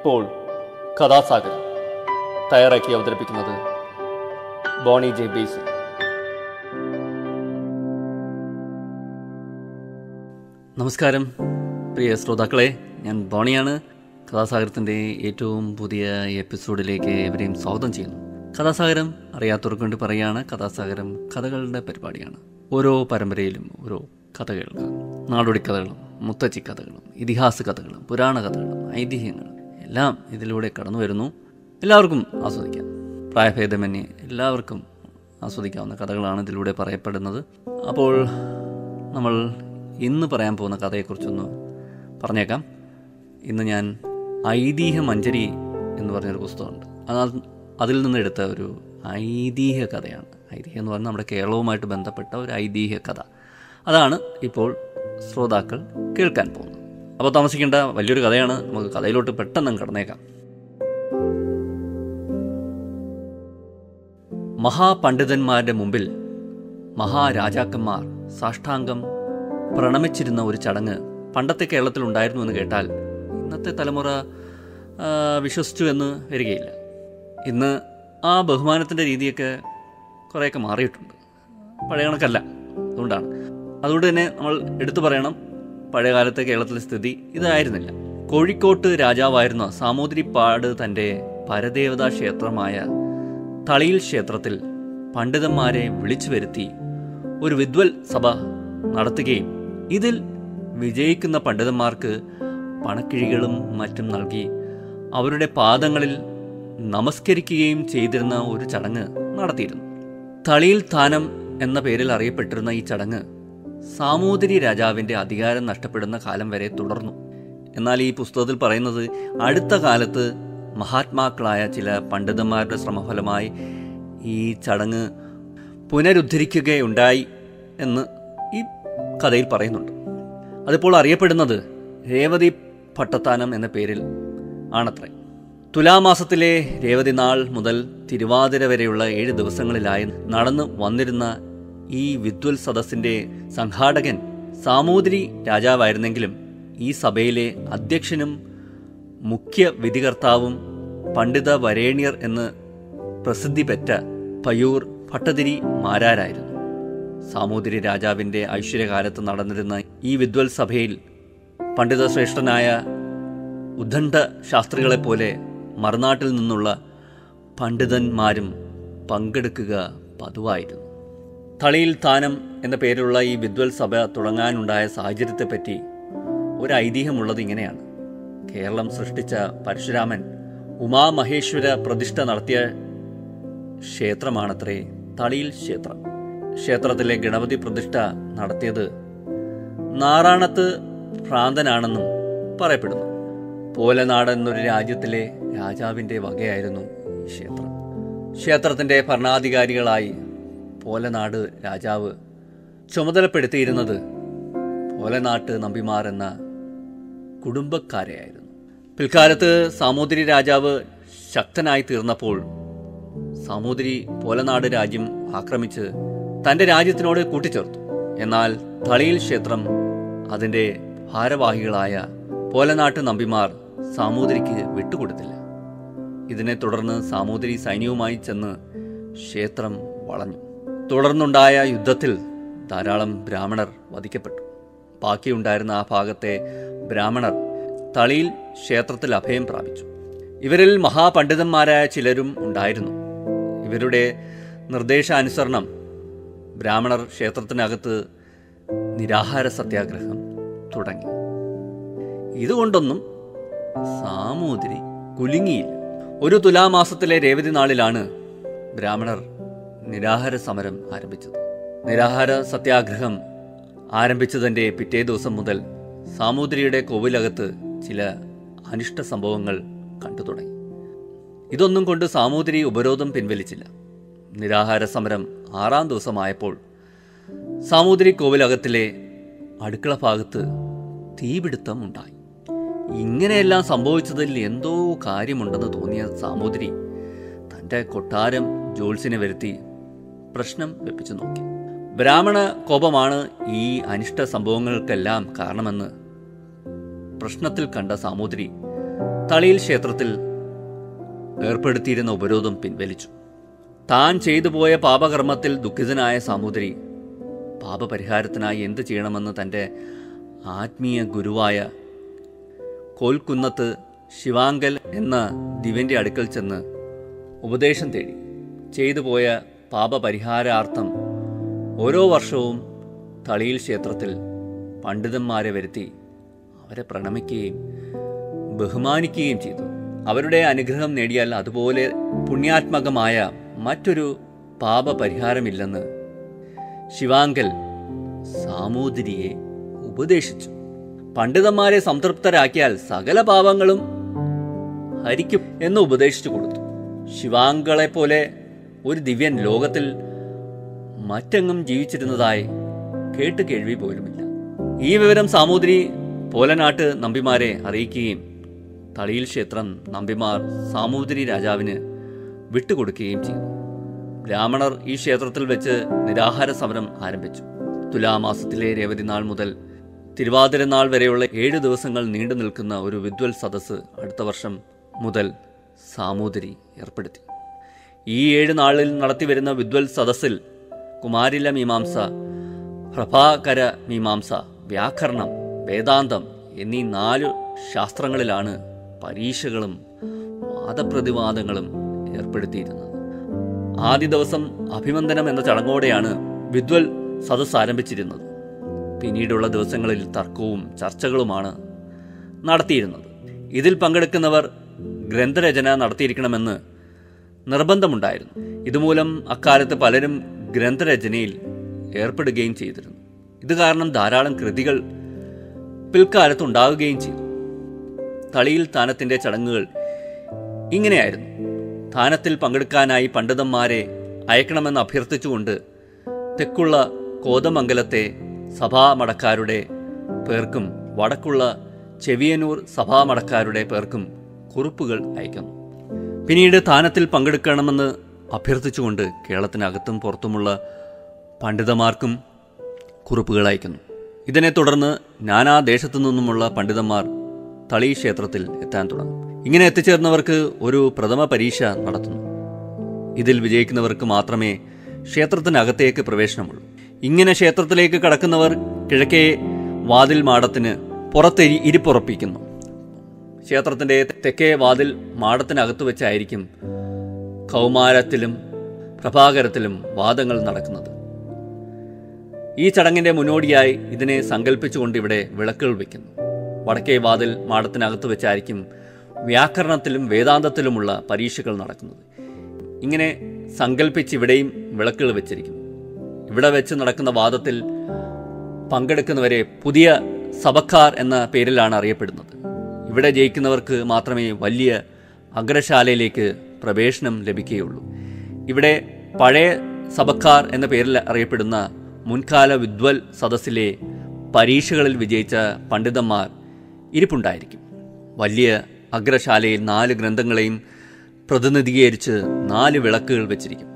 ഇപ്പോൾ കഥാസാഗരം തയ്യാറാക്കി അവതരിപ്പിക്കുന്നത് ബോണി ജെ ബേസി നമസ്കാരം പ്രിയ ശ്രോതാക്കളെ ഞാൻ ബോണിയാണ് കഥാസാഗരത്തിൻ്റെ ഏറ്റവും പുതിയ എപ്പിസോഡിലേക്ക് ഇവരെയും സ്വാഗതം ചെയ്യുന്നു കഥാസാഗരം അറിയാത്തവർക്ക് വേണ്ടി പറയുകയാണ് കഥാസാഗരം കഥകളുടെ പരിപാടിയാണ് ഓരോ പരമ്പരയിലും ഓരോ കഥ കേൾക്കാം നാടോടി കഥകളും മുത്തച്ചി കഥകളും ഇതിഹാസ കഥകളും പുരാണ കഥകളും ഐതിഹ്യങ്ങളും എല്ലാം ഇതിലൂടെ കടന്നു വരുന്നു എല്ലാവർക്കും ആസ്വദിക്കാം പ്രായഭേദമന്യേ എല്ലാവർക്കും ആസ്വദിക്കാവുന്ന കഥകളാണ് ഇതിലൂടെ പറയപ്പെടുന്നത് അപ്പോൾ നമ്മൾ ഇന്ന് പറയാൻ പോകുന്ന കഥയെക്കുറിച്ചൊന്ന് പറഞ്ഞേക്കാം ഇന്ന് ഞാൻ ഐതിഹ്യ മഞ്ചരി എന്ന് പറഞ്ഞൊരു പുസ്തകമുണ്ട് അത് അതിൽ നിന്ന് എടുത്ത ഒരു ഐതിഹ്യ കഥയാണ് ഐതിഹ്യം എന്ന് പറഞ്ഞാൽ നമ്മുടെ കേരളവുമായിട്ട് ബന്ധപ്പെട്ട ഒരു ഐതിഹ്യ കഥ അതാണ് ഇപ്പോൾ ശ്രോതാക്കൾ കേൾക്കാൻ പോകുന്നത് അപ്പോൾ താമസിക്കേണ്ട വലിയൊരു കഥയാണ് നമുക്ക് കഥയിലോട്ട് പെട്ടെന്ന് കടന്നേക്കാം മഹാപണ്ഡിതന്മാരുടെ മുമ്പിൽ മഹാരാജാക്കന്മാർ സാഷ്ടാംഗം പ്രണമിച്ചിരുന്ന ഒരു ചടങ്ങ് പണ്ടത്തെ കേരളത്തിൽ ഉണ്ടായിരുന്നു എന്ന് കേട്ടാൽ ഇന്നത്തെ തലമുറ ആ, വിശ്വസിച്ചു എന്ന് വരികയില്ല ഇന്ന് ആ ബഹുമാനത്തിൻ്റെ രീതിയൊക്കെ കുറേയൊക്കെ മാറിയിട്ടുണ്ട് പഴയ കണക്കല്ല അതുകൊണ്ടാണ് അതുകൊണ്ട് തന്നെ നമ്മൾ എടുത്തു പറയണം പഴയ കാലത്തെ കേരളത്തിലെ സ്ഥിതി ഇതായിരുന്നില്ല കോഴിക്കോട്ട് രാജാവായിരുന്ന സാമൂതിരിപ്പാട് തൻ്റെ പരദേവതാ ക്ഷേത്രമായ തളിയിൽ ക്ഷേത്രത്തിൽ പണ്ഡിതന്മാരെ വിളിച്ചു വരുത്തി ഒരു വിദ്വൽ സഭ നടത്തുകയും ഇതിൽ വിജയിക്കുന്ന പണ്ഡിതന്മാർക്ക് പണക്കിഴികളും മറ്റും നൽകി അവരുടെ പാദങ്ങളിൽ നമസ്കരിക്കുകയും ചെയ്തിരുന്ന ഒരു ചടങ്ങ് നടത്തിയിരുന്നു തളിയിൽ താനം എന്ന പേരിൽ അറിയപ്പെട്ടിരുന്ന ഈ ചടങ്ങ് സാമൂതിരി രാജാവിന്റെ അധികാരം നഷ്ടപ്പെടുന്ന കാലം വരെ തുടർന്നു എന്നാൽ ഈ പുസ്തകത്തിൽ പറയുന്നത് അടുത്ത കാലത്ത് മഹാത്മാക്കളായ ചില പണ്ഡിതന്മാരുടെ ശ്രമഫലമായി ഈ ചടങ്ങ് പുനരുദ്ധരിക്കുകയുണ്ടായി എന്ന് ഈ കഥയിൽ പറയുന്നുണ്ട് അതിപ്പോൾ അറിയപ്പെടുന്നത് രേവതി ഭട്ടത്താനം എന്ന പേരിൽ ആണത്രേ തുലാമാസത്തിലെ രേവതി നാൾ മുതൽ തിരുവാതിര വരെയുള്ള ഏഴ് ദിവസങ്ങളിലായി നടന്നു വന്നിരുന്ന ഈ വിദ്വൽ സദസ്സിന്റെ സംഘാടകൻ സാമൂതിരി രാജാവായിരുന്നെങ്കിലും ഈ സഭയിലെ അധ്യക്ഷനും മുഖ്യ വിധികർത്താവും പണ്ഡിത വരേണ്യർ എന്ന് പ്രസിദ്ധി പെറ്റ പയ്യൂർ ഭട്ടതിരി മാരാരായിരുന്നു സാമൂതിരി രാജാവിന്റെ ഐശ്വര്യകാലത്ത് നടന്നിരുന്ന ഈ വിദ്വൽ സഭയിൽ പണ്ഡിതശ്രേഷ്ഠനായ ഉദ്ദണ്ഡ ശാസ്ത്രികളെപ്പോലെ മറുനാട്ടിൽ നിന്നുള്ള പണ്ഡിതന്മാരും പങ്കെടുക്കുക പതിവായിരുന്നു തളിയിൽ താനം എന്ന പേരിലുള്ള ഈ വിദ്വൽ സഭ തുടങ്ങാനുണ്ടായ സാഹചര്യത്തെപ്പറ്റി ഒരു ഐതിഹ്യമുള്ളത് ഇങ്ങനെയാണ് കേരളം സൃഷ്ടിച്ച പരശുരാമൻ ഉമാമഹേശ്വര പ്രതിഷ്ഠ നടത്തിയ ക്ഷേത്രമാണത്രേ തളിയിൽ ക്ഷേത്രം ക്ഷേത്രത്തിലെ ഗണപതി പ്രതിഷ്ഠ നടത്തിയത് നാറാണത്ത് ഭ്രാന്തനാണെന്നും പറയപ്പെടുന്നു പോലനാട് എന്നൊരു രാജ്യത്തിലെ രാജാവിന്റെ വകയായിരുന്നു ഈ ക്ഷേത്രം ക്ഷേത്രത്തിന്റെ ഭരണാധികാരികളായി പോലനാട് രാജാവ് ചുമതലപ്പെടുത്തിയിരുന്നത് പോലനാട്ട് നമ്പിമാർ എന്ന കുടുംബക്കാരെയായിരുന്നു പിൽക്കാലത്ത് സാമൂതിരി രാജാവ് ശക്തനായി തീർന്നപ്പോൾ സാമൂതിരി പോലനാട് രാജ്യം ആക്രമിച്ച് തന്റെ രാജ്യത്തിനോട് കൂട്ടിച്ചേർത്തു എന്നാൽ തളിയിൽ ക്ഷേത്രം അതിന്റെ ഭാരവാഹികളായ പോലനാട്ട് നമ്പിമാർ സാമൂതിരിക്ക് വിട്ടുകൊടുത്തില്ല ഇതിനെ തുടർന്ന് സാമൂതിരി സൈന്യവുമായി ചെന്ന് ക്ഷേത്രം വളഞ്ഞു തുടർന്നുണ്ടായ യുദ്ധത്തിൽ ധാരാളം ബ്രാഹ്മണർ വധിക്കപ്പെട്ടു ബാക്കിയുണ്ടായിരുന്ന ആ ഭാഗത്തെ ബ്രാഹ്മണർ തളിയിൽ ക്ഷേത്രത്തിൽ അഭയം പ്രാപിച്ചു ഇവരിൽ മഹാപണ്ഡിതന്മാരായ ചിലരും ഉണ്ടായിരുന്നു ഇവരുടെ നിർദ്ദേശാനുസരണം ബ്രാഹ്മണർ ക്ഷേത്രത്തിനകത്ത് നിരാഹാര സത്യാഗ്രഹം തുടങ്ങി ഇതുകൊണ്ടൊന്നും സാമൂതിരി കുലുങ്ങിയില്ല ഒരു തുലാമാസത്തിലെ രേവതി നാളിലാണ് ബ്രാഹ്മണർ നിരാഹാര സമരം ആരംഭിച്ചത് നിരാഹാര സത്യാഗ്രഹം ആരംഭിച്ചതിന്റെ പിറ്റേ ദിവസം മുതൽ സാമൂതിരിയുടെ കോവിലകത്ത് ചില അനിഷ്ട സംഭവങ്ങൾ കണ്ടു തുടങ്ങി ഇതൊന്നും കൊണ്ട് സാമൂതിരി ഉപരോധം പിൻവലിച്ചില്ല നിരാഹാര സമരം ആറാം ദിവസമായപ്പോൾ സാമൂതിരി കോവിലകത്തിലെ അടുക്കള ഭാഗത്ത് തീപിടുത്തം ഉണ്ടായി ഇങ്ങനെയെല്ലാം സംഭവിച്ചതിൽ എന്തോ കാര്യമുണ്ടെന്ന് തോന്നിയ സാമൂതിരി തൻ്റെ കൊട്ടാരം ജോത്സ്യനെ വരുത്തി പ്രശ്നം വെപ്പിച്ചു നോക്കി ബ്രാഹ്മണ കോപമാണ് ഈ അനിഷ്ട സംഭവങ്ങൾക്കെല്ലാം കാരണമെന്ന് പ്രശ്നത്തിൽ കണ്ട സാമൂതിരി തളിയിൽ ക്ഷേത്രത്തിൽ ഏർപ്പെടുത്തിയിരുന്ന ഉപരോധം പിൻവലിച്ചു താൻ ചെയ്തു പോയ പാപകർമ്മത്തിൽ ദുഃഖിതനായ സാമൂതിരി പാപപരിഹാരത്തിനായി എന്ത് ചെയ്യണമെന്ന് തൻ്റെ ആത്മീയ ഗുരുവായ കോൽക്കുന്നത്ത് ശിവാങ്കൽ എന്ന ദിവ്യൻ്റെ അടുക്കൽ ചെന്ന് ഉപദേശം തേടി ചെയ്തു പോയ പാപപരിഹാരാർത്ഥം ഓരോ വർഷവും തളിയിൽ ക്ഷേത്രത്തിൽ പണ്ഡിതന്മാരെ വരുത്തി അവരെ പ്രണമിക്കുകയും ബഹുമാനിക്കുകയും ചെയ്തു അവരുടെ അനുഗ്രഹം നേടിയാൽ അതുപോലെ പുണ്യാത്മകമായ മറ്റൊരു പാപപരിഹാരമില്ലെന്ന് ശിവാങ്കൽ സാമൂതിരിയെ ഉപദേശിച്ചു പണ്ഡിതന്മാരെ സംതൃപ്തരാക്കിയാൽ സകല പാപങ്ങളും ഹരിക്കും എന്ന് ഉപദേശിച്ചു കൊടുത്തു ശിവാങ്കളെ പോലെ ഒരു ദിവ്യൻ ലോകത്തിൽ മറ്റെങ്ങും ജീവിച്ചിരുന്നതായി കേട്ട് കേൾവി പോലുമില്ല ഈ വിവരം സാമൂതിരി പോലനാട്ട് നമ്പിമാരെ അറിയിക്കുകയും തളിയിൽ ക്ഷേത്രം നമ്പിമാർ സാമൂതിരി രാജാവിന് വിട്ടുകൊടുക്കുകയും ചെയ്തു ബ്രാഹ്മണർ ഈ ക്ഷേത്രത്തിൽ വെച്ച് നിരാഹാര സമരം ആരംഭിച്ചു തുലാമാസത്തിലെ രേവതി നാൾ മുതൽ തിരുവാതിര നാൾ വരെയുള്ള ഏഴ് ദിവസങ്ങൾ നീണ്ടു നിൽക്കുന്ന ഒരു വിദ്വൽ സദസ്സ് അടുത്ത വർഷം മുതൽ സാമൂതിരി ഏർപ്പെടുത്തി ഈ ഏഴ് നാളിൽ നടത്തിവരുന്ന വിദ്വൽ സദസ്സിൽ കുമാരില മീമാംസ പ്രഭാകര മീമാംസ വ്യാകരണം വേദാന്തം എന്നീ നാല് ശാസ്ത്രങ്ങളിലാണ് പരീക്ഷകളും വാദപ്രതിവാദങ്ങളും ഏർപ്പെടുത്തിയിരുന്നത് ആദ്യ ദിവസം അഭിനന്ദനം എന്ന ചടങ്ങോടെയാണ് വിദ്വൽ സദസ് ആരംഭിച്ചിരുന്നത് പിന്നീടുള്ള ദിവസങ്ങളിൽ തർക്കവും ചർച്ചകളുമാണ് നടത്തിയിരുന്നത് ഇതിൽ പങ്കെടുക്കുന്നവർ ഗ്രന്ഥരചന നടത്തിയിരിക്കണമെന്ന് നിർബന്ധമുണ്ടായിരുന്നു ഇതുമൂലം അക്കാലത്ത് പലരും ഗ്രന്ഥരചനയിൽ ഏർപ്പെടുകയും ചെയ്തിരുന്നു ഇത് കാരണം ധാരാളം കൃതികൾ പിൽക്കാലത്ത് ഉണ്ടാവുകയും ചെയ്തു തളിയിൽ താനത്തിന്റെ ചടങ്ങുകൾ ഇങ്ങനെയായിരുന്നു താനത്തിൽ പങ്കെടുക്കാനായി പണ്ഡിതന്മാരെ അയക്കണമെന്ന് അഭ്യർത്ഥിച്ചുകൊണ്ട് തെക്കുള്ള കോതമംഗലത്തെ സഭാമടക്കാരുടെ പേർക്കും വടക്കുള്ള ചെവിയനൂർ സഭാമടക്കാരുടെ പേർക്കും കുറിപ്പുകൾ അയക്കുന്നു പിന്നീട് താനത്തിൽ പങ്കെടുക്കണമെന്ന് അഭ്യർത്ഥിച്ചുകൊണ്ട് കേരളത്തിനകത്തും പുറത്തുമുള്ള പണ്ഡിതന്മാർക്കും കുറിപ്പുകൾ അയക്കുന്നു ഇതിനെ തുടർന്ന് നാനാ ദേശത്തു നിന്നുമുള്ള പണ്ഡിതന്മാർ തളി ക്ഷേത്രത്തിൽ എത്താൻ തുടങ്ങും ഇങ്ങനെ എത്തിച്ചേർന്നവർക്ക് ഒരു പ്രഥമ പരീക്ഷ നടത്തുന്നു ഇതിൽ വിജയിക്കുന്നവർക്ക് മാത്രമേ ക്ഷേത്രത്തിനകത്തേക്ക് പ്രവേശനമുള്ളൂ ഇങ്ങനെ ക്ഷേത്രത്തിലേക്ക് കടക്കുന്നവർ കിഴക്കേ വാതിൽ മാടത്തിന് പുറത്ത് ഇരി- ഇരിപ്പുറപ്പിക്കുന്നു ക്ഷേത്രത്തിന്റെ തെക്കേ വാതിൽ മാടത്തിനകത്ത് വെച്ചായിരിക്കും കൗമാരത്തിലും പ്രഭാകരത്തിലും വാദങ്ങൾ നടക്കുന്നത് ഈ ചടങ്ങിന്റെ മുന്നോടിയായി ഇതിനെ സങ്കല്പിച്ചുകൊണ്ട് ഇവിടെ വിളക്കുകൾ വയ്ക്കുന്നു വടക്കേ വാതിൽ മാടത്തിനകത്ത് വെച്ചായിരിക്കും വ്യാകരണത്തിലും വേദാന്തത്തിലുമുള്ള പരീക്ഷകൾ നടക്കുന്നത് ഇങ്ങനെ സങ്കല്പിച്ച് ഇവിടെയും വിളക്കുകൾ വെച്ചിരിക്കും ഇവിടെ വെച്ച് നടക്കുന്ന വാദത്തിൽ പങ്കെടുക്കുന്നവരെ പുതിയ സഭക്കാർ എന്ന പേരിലാണ് അറിയപ്പെടുന്നത് ഇവിടെ ജയിക്കുന്നവർക്ക് മാത്രമേ വലിയ അഗ്രശാലയിലേക്ക് പ്രവേശനം ലഭിക്കുകയുള്ളൂ ഇവിടെ പഴയ സഭക്കാർ എന്ന പേരിൽ അറിയപ്പെടുന്ന മുൻകാല വിദ്വൽ സദസ്സിലെ പരീക്ഷകളിൽ വിജയിച്ച പണ്ഡിതന്മാർ ഇരിപ്പുണ്ടായിരിക്കും വലിയ അഗ്രശാലയിൽ നാല് ഗ്രന്ഥങ്ങളെയും പ്രതിനിധീകരിച്ച് നാല് വിളക്കുകൾ വെച്ചിരിക്കും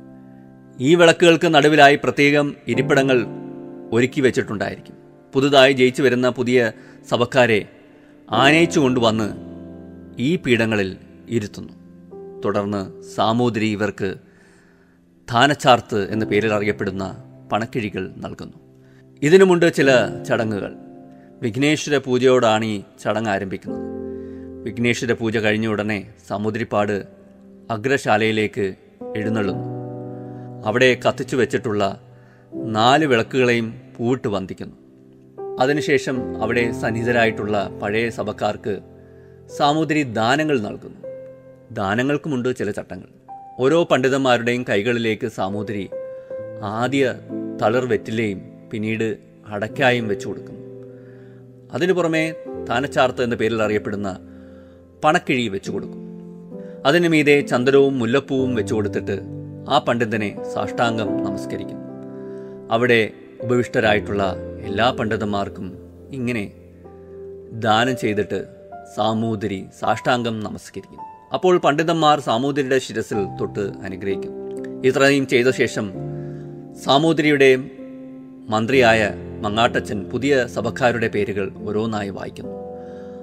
ഈ വിളക്കുകൾക്ക് നടുവിലായി പ്രത്യേകം ഇരിപ്പിടങ്ങൾ ഒരുക്കി വെച്ചിട്ടുണ്ടായിരിക്കും പുതുതായി ജയിച്ചു വരുന്ന പുതിയ സഭക്കാരെ ആനയിച്ചു കൊണ്ടുവന്ന് ഈ പീഠങ്ങളിൽ ഇരുത്തുന്നു തുടർന്ന് സാമൂതിരി ഇവർക്ക് ധാനച്ചാർത്ത് എന്ന പേരിൽ അറിയപ്പെടുന്ന പണക്കിഴികൾ നൽകുന്നു ഇതിനുമുണ്ട് ചില ചടങ്ങുകൾ വിഘ്നേശ്വര പൂജയോടാണ് ഈ ചടങ്ങ് ആരംഭിക്കുന്നത് വിഘ്നേശ്വര പൂജ കഴിഞ്ഞ ഉടനെ സമുദ്രിപ്പാട് അഗ്രശാലയിലേക്ക് എഴുന്നള്ളുന്നു അവിടെ കത്തിച്ചു വെച്ചിട്ടുള്ള നാല് വിളക്കുകളെയും പൂവിട്ട് വന്ദിക്കുന്നു അതിനുശേഷം അവിടെ സന്നിഹിതരായിട്ടുള്ള പഴയ സഭക്കാർക്ക് സാമൂതിരി ദാനങ്ങൾ നൽകുന്നു ദാനങ്ങൾക്കുമുണ്ട് ചില ചട്ടങ്ങൾ ഓരോ പണ്ഡിതന്മാരുടെയും കൈകളിലേക്ക് സാമൂതിരി ആദ്യ തളിർ വെറ്റിലയും പിന്നീട് അടയ്ക്കായും വെച്ചു കൊടുക്കുന്നു അതിനു പുറമെ താനച്ചാർത്ത് എന്ന പേരിൽ അറിയപ്പെടുന്ന പണക്കിഴി വെച്ചു കൊടുക്കും അതിനു മീതെ ചന്ദനവും മുല്ലപ്പൂവും വെച്ചു കൊടുത്തിട്ട് ആ പണ്ഡിതനെ സാഷ്ടാംഗം നമസ്കരിക്കും അവിടെ ഉപവിഷ്ടരായിട്ടുള്ള എല്ലാ പണ്ഡിതന്മാർക്കും ഇങ്ങനെ ദാനം ചെയ്തിട്ട് സാമൂതിരി സാഷ്ടാംഗം നമസ്കരിക്കും അപ്പോൾ പണ്ഡിതന്മാർ സാമൂതിരിയുടെ ശിരസിൽ തൊട്ട് അനുഗ്രഹിക്കും ഇത്രയും ചെയ്ത ശേഷം സാമൂതിരിയുടെ മന്ത്രിയായ മങ്ങാട്ടച്ചൻ പുതിയ സഭക്കാരുടെ പേരുകൾ ഓരോന്നായി വായിക്കുന്നു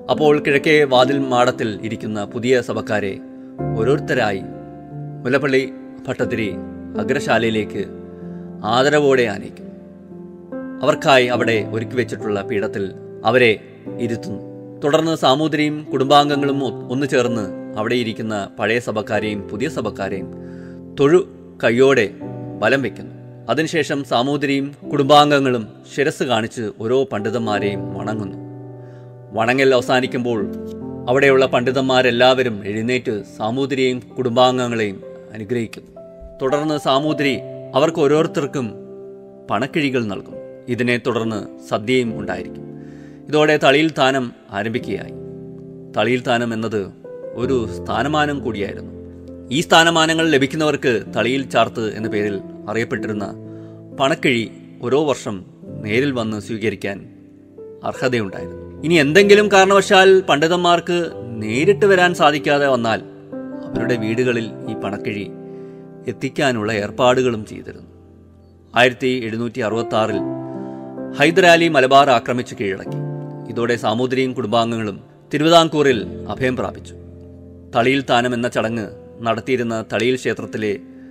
അപ്പോൾ കിഴക്കേ വാതിൽ മാടത്തിൽ ഇരിക്കുന്ന പുതിയ സഭക്കാരെ ഓരോരുത്തരായി മുല്ലപ്പള്ളി ഭട്ടത്തിരി അഗ്രശാലയിലേക്ക് ആദരവോടെ ആനയിക്കും അവർക്കായി അവിടെ ഒരുക്കി വെച്ചിട്ടുള്ള പീഠത്തിൽ അവരെ ഇരുത്തുന്നു തുടർന്ന് സാമൂതിരിയും കുടുംബാംഗങ്ങളും ഒ- ഒന്നു ചേർന്ന് അവിടെ ഇരിക്കുന്ന പഴയ സഭക്കാരെയും പുതിയ സഭക്കാരെയും തൊഴു കൈയോടെ ബലം വയ്ക്കുന്നു അതിനുശേഷം സാമൂതിരിയും കുടുംബാംഗങ്ങളും ശിരസ് കാണിച്ച് ഓരോ പണ്ഡിതന്മാരെയും വണങ്ങുന്നു വണങ്ങൽ അവസാനിക്കുമ്പോൾ അവിടെയുള്ള പണ്ഡിതന്മാരെല്ലാവരും എഴുന്നേറ്റ് സാമൂതിരിയെയും കുടുംബാംഗങ്ങളെയും അനുഗ്രഹിക്കുന്നു തുടർന്ന് സാമൂതിരി അവർക്ക് ഓരോരുത്തർക്കും പണക്കിഴികൾ നൽകും ഇതിനെ തുടർന്ന് സദ്യയും ഉണ്ടായിരിക്കും ഇതോടെ തളിയിൽ താനം ആരംഭിക്കുകയായി തളിയിൽ താനം എന്നത് ഒരു സ്ഥാനമാനം കൂടിയായിരുന്നു ഈ സ്ഥാനമാനങ്ങൾ ലഭിക്കുന്നവർക്ക് തളിയിൽ ചാർത്ത് എന്ന പേരിൽ അറിയപ്പെട്ടിരുന്ന പണക്കിഴി ഓരോ വർഷം നേരിൽ വന്ന് സ്വീകരിക്കാൻ അർഹതയുണ്ടായിരുന്നു ഇനി എന്തെങ്കിലും കാരണവശാൽ പണ്ഡിതന്മാർക്ക് നേരിട്ട് വരാൻ സാധിക്കാതെ വന്നാൽ അവരുടെ വീടുകളിൽ ഈ പണക്കിഴി എത്തിക്കാനുള്ള ഏർപ്പാടുകളും ചെയ്തിരുന്നു ആയിരത്തി എഴുന്നൂറ്റി അറുപത്തി ആറിൽ ഹൈദരാലി മലബാർ ആക്രമിച്ച് കീഴടക്കി ഇതോടെ സാമൂതിരിയും കുടുംബാംഗങ്ങളും തിരുവിതാംകൂറിൽ അഭയം പ്രാപിച്ചു തളിയിൽ താനം എന്ന ചടങ്ങ് നടത്തിയിരുന്ന തളിയിൽ ക്ഷേത്രത്തിലെ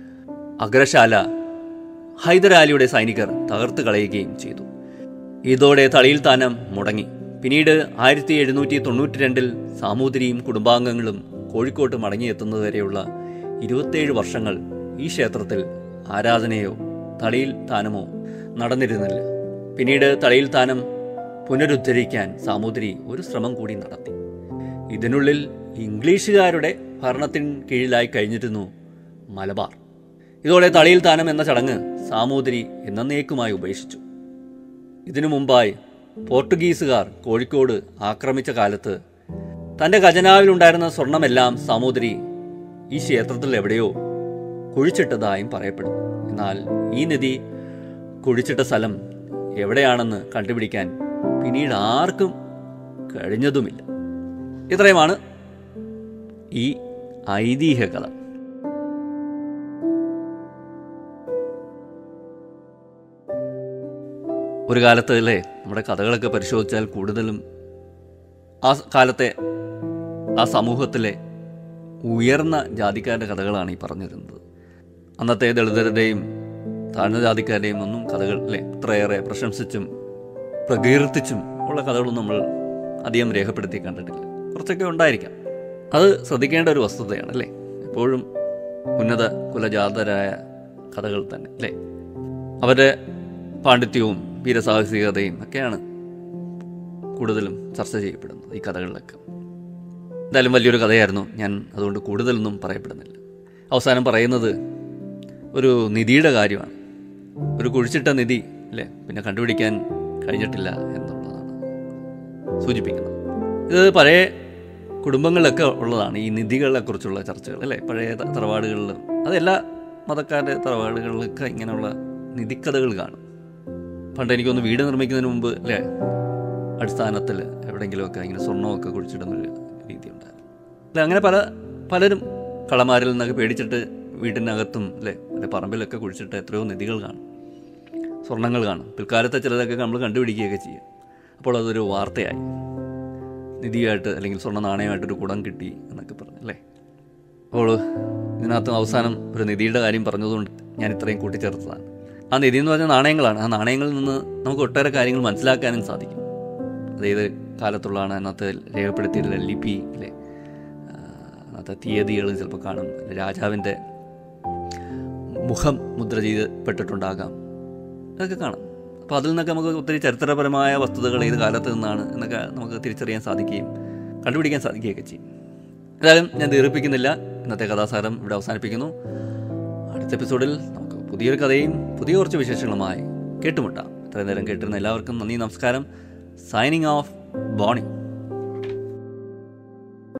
അഗ്രശാല ഹൈദരാലിയുടെ സൈനികർ തകർത്ത് കളയുകയും ചെയ്തു ഇതോടെ തളിയിൽ താനം മുടങ്ങി പിന്നീട് ആയിരത്തി എഴുന്നൂറ്റി തൊണ്ണൂറ്റി രണ്ടിൽ സാമൂതിരിയും കുടുംബാംഗങ്ങളും കോഴിക്കോട്ട് മടങ്ങിയെത്തുന്നതുവരെയുള്ള ഇരുപത്തേഴ് വർഷങ്ങൾ ഈ ക്ഷേത്രത്തിൽ ആരാധനയോ തളിയിൽ താനമോ നടന്നിരുന്നില്ല പിന്നീട് തളിയിൽ താനം പുനരുദ്ധരിക്കാൻ സാമൂതിരി ഒരു ശ്രമം കൂടി നടത്തി ഇതിനുള്ളിൽ ഇംഗ്ലീഷുകാരുടെ ഭരണത്തിന് കീഴിലായി കഴിഞ്ഞിരുന്നു മലബാർ ഇതോടെ തളിയിൽ താനം എന്ന ചടങ്ങ് സാമൂതിരി എന്നേക്കുമായി ഉപേക്ഷിച്ചു ഇതിനു മുമ്പായി പോർട്ടുഗീസുകാർ കോഴിക്കോട് ആക്രമിച്ച കാലത്ത് തന്റെ ഖജനാവിലുണ്ടായിരുന്ന സ്വർണമെല്ലാം സാമൂതിരി ഈ ക്ഷേത്രത്തിൽ എവിടെയോ കുഴിച്ചിട്ടതായും പറയപ്പെടുന്നു എന്നാൽ ഈ നിധി കുഴിച്ചിട്ട സ്ഥലം എവിടെയാണെന്ന് കണ്ടുപിടിക്കാൻ പിന്നീട് ആർക്കും കഴിഞ്ഞതുമില്ല ഇത്രയുമാണ് ഈ ഐതിഹ്യ കഥ ഒരു കാലത്ത് അല്ലേ നമ്മുടെ കഥകളൊക്കെ പരിശോധിച്ചാൽ കൂടുതലും ആ കാലത്തെ ആ സമൂഹത്തിലെ ഉയർന്ന ജാതിക്കാരുടെ കഥകളാണ് ഈ പറഞ്ഞിരുന്നത് അന്നത്തെ ദളിതരുടെയും താഴ്ന്ന ജാതിക്കാരുടെയും ഒന്നും കഥകൾ അല്ലേ ഇത്രയേറെ പ്രശംസിച്ചും പ്രകീർത്തിച്ചും ഉള്ള കഥകളൊന്നും നമ്മൾ അധികം രേഖപ്പെടുത്തി കണ്ടിട്ടില്ല കുറച്ചൊക്കെ ഉണ്ടായിരിക്കാം അത് ശ്രദ്ധിക്കേണ്ട ഒരു വസ്തുതയാണ് അല്ലേ എപ്പോഴും ഉന്നത കുലജാതരായ കഥകൾ തന്നെ അല്ലേ അവരുടെ പാണ്ഡിത്യവും വീരസാഹസികതയും ഒക്കെയാണ് കൂടുതലും ചർച്ച ചെയ്യപ്പെടുന്നത് ഈ കഥകളിലൊക്കെ എന്തായാലും വലിയൊരു കഥയായിരുന്നു ഞാൻ അതുകൊണ്ട് കൂടുതലൊന്നും പറയപ്പെടുന്നില്ല അവസാനം പറയുന്നത് ഒരു നിധിയുടെ കാര്യമാണ് ഒരു കുഴിച്ചിട്ട നിധി അല്ലേ പിന്നെ കണ്ടുപിടിക്കാൻ കഴിഞ്ഞിട്ടില്ല എന്നുള്ളതാണ് സൂചിപ്പിക്കുന്നത് ഇത് പഴയ കുടുംബങ്ങളിലൊക്കെ ഉള്ളതാണ് ഈ നിധികളെ കുറിച്ചുള്ള ചർച്ചകൾ അല്ലേ പഴയ ത- തറവാടുകളിലും അതെല്ലാ മതക്കാരുടെ തറവാടുകളിലൊക്കെ ഇങ്ങനെയുള്ള നിധിക്കഥകൾ കാണും പണ്ട് എനിക്കൊന്ന് വീട് നിർമ്മിക്കുന്നതിന് മുമ്പ് അല്ലേ അടിസ്ഥാനത്തിൽ എവിടെയെങ്കിലുമൊക്കെ ഇങ്ങനെ സ്വർണ്ണമൊക്കെ കുഴിച്ചിടുന്നൊരു രീതി ഉണ്ടായിരുന്നു അല്ലെ അങ്ങനെ പല പലരും കളമാരിൽ നിന്നൊക്കെ പേടിച്ചിട്ട് വീടിനകത്തും അല്ലേ അല്ലെ പറമ്പിലൊക്കെ കുഴിച്ചിട്ട് എത്രയോ നിധികൾ കാണും സ്വർണ്ണങ്ങൾ കാണും പിൽക്കാലത്തെ ചിലതൊക്കെ നമ്മൾ കണ്ടുപിടിക്കുകയൊക്കെ ചെയ്യും അപ്പോൾ അതൊരു വാർത്തയായി നിധിയായിട്ട് അല്ലെങ്കിൽ സ്വർണ്ണ നാണയമായിട്ടൊരു കുടം കിട്ടി എന്നൊക്കെ പറഞ്ഞു അല്ലേ അപ്പോൾ ഇതിനകത്ത് അവസാനം ഒരു നിധിയുടെ കാര്യം പറഞ്ഞതുകൊണ്ട് ഞാൻ ഇത്രയും കൂട്ടിച്ചേർത്തതാണ് ആ നിധി എന്ന് പറഞ്ഞാൽ നാണയങ്ങളാണ് ആ നാണയങ്ങളിൽ നിന്ന് നമുക്ക് ഒട്ടേറെ കാര്യങ്ങൾ മനസ്സിലാക്കാനും സാധിക്കും അത് ഏത് കാലത്തുള്ളതാണ് അതിനകത്ത് രേഖപ്പെടുത്തിയിട്ടുള്ള ലിപി അല്ലേ ആ, അതിനകത്ത് തീയതികൾ ചിലപ്പോൾ കാണും രാജാവിൻ്റെ മുഖം മുദ്ര ചെയ്യപ്പെട്ടിട്ടുണ്ടാകാം അതൊക്കെ കാണാം അപ്പോൾ അതിൽ നിന്നൊക്കെ നമുക്ക് ഒത്തിരി ചരിത്രപരമായ വസ്തുതകൾ ഏത് കാലത്ത് നിന്നാണ് എന്നൊക്കെ നമുക്ക് തിരിച്ചറിയാൻ സാധിക്കുകയും കണ്ടുപിടിക്കാൻ സാധിക്കുകയൊക്കെ ചെയ്യും ഏതായാലും ഞാൻ ദീർഘിപ്പിക്കുന്നില്ല ഇന്നത്തെ കഥാസാരം ഇവിടെ അവസാനിപ്പിക്കുന്നു അടുത്ത എപ്പിസോഡിൽ നമുക്ക് പുതിയൊരു കഥയും പുതിയ കുറച്ച് വിശേഷങ്ങളുമായി കേട്ടുമുട്ടാം ഇത്രയും നേരം കേട്ടിരുന്ന എല്ലാവർക്കും നന്ദി നമസ്കാരം സൈനിങ് ഓഫ് ബോണി